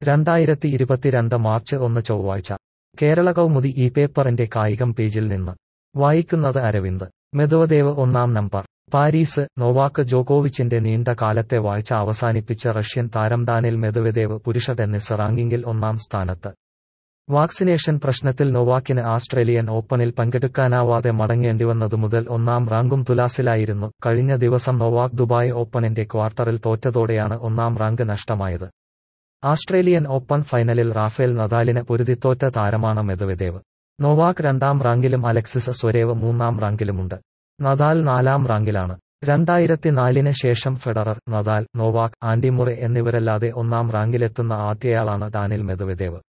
രണ്ടായിരത്തി ഇരുപത്തിരണ്ട് മാർച്ച് ഒന്ന് ചൊവ്വാഴ്ച കേരള കൗമുദി ഈ പേപ്പറിന്റെ കായികം പേജിൽ നിന്ന് വായിക്കുന്നത് അരവിന്ദ് മെദവദേവ് ഒന്നാം നമ്പർ പാരീസ് നോവാക്ക് ജോക്കോവിച്ചിന്റെ നീണ്ട കാലത്തെ വാഴ്ച അവസാനിപ്പിച്ച റഷ്യൻ താരം ഡാനിൽ മെദവദേവ് പുരുഷ ടെന്നീസ് റാങ്കിങ്ങിൽ ഒന്നാം സ്ഥാനത്ത് വാക്സിനേഷൻ പ്രശ്നത്തിൽ നോവാക്കിന് ആസ്ട്രേലിയൻ ഓപ്പണിൽ പങ്കെടുക്കാനാവാതെ മടങ്ങേണ്ടിവന്നതു മുതൽ ഒന്നാം റാങ്കും തുലാസിലായിരുന്നു കഴിഞ്ഞ ദിവസം നോവാക് ദുബായ് ഓപ്പണിന്റെ ക്വാർട്ടറിൽ തോറ്റതോടെയാണ് ഒന്നാം റാങ്ക് നഷ്ടമായത് ആസ്ട്രേലിയൻ ഓപ്പൺ ഫൈനലിൽ റാഫേൽ നദാലിന് പൊരുതിത്തോറ്റ താരമാണ് മെദവദേവ് നോവാക് രണ്ടാം റാങ്കിലും അലക്സിസ് സ്വരേവ് മൂന്നാം റാങ്കിലുമുണ്ട് നദാൽ നാലാം റാങ്കിലാണ് രണ്ടായിരത്തിനാലിന് ശേഷം ഫെഡറർ നദാൽ നോവാക് ആൻഡിമുറെ എന്നിവരല്ലാതെ ഒന്നാം റാങ്കിലെത്തുന്ന ആദ്യയാളാണ് ഡാനിൽ മെദവദേവ്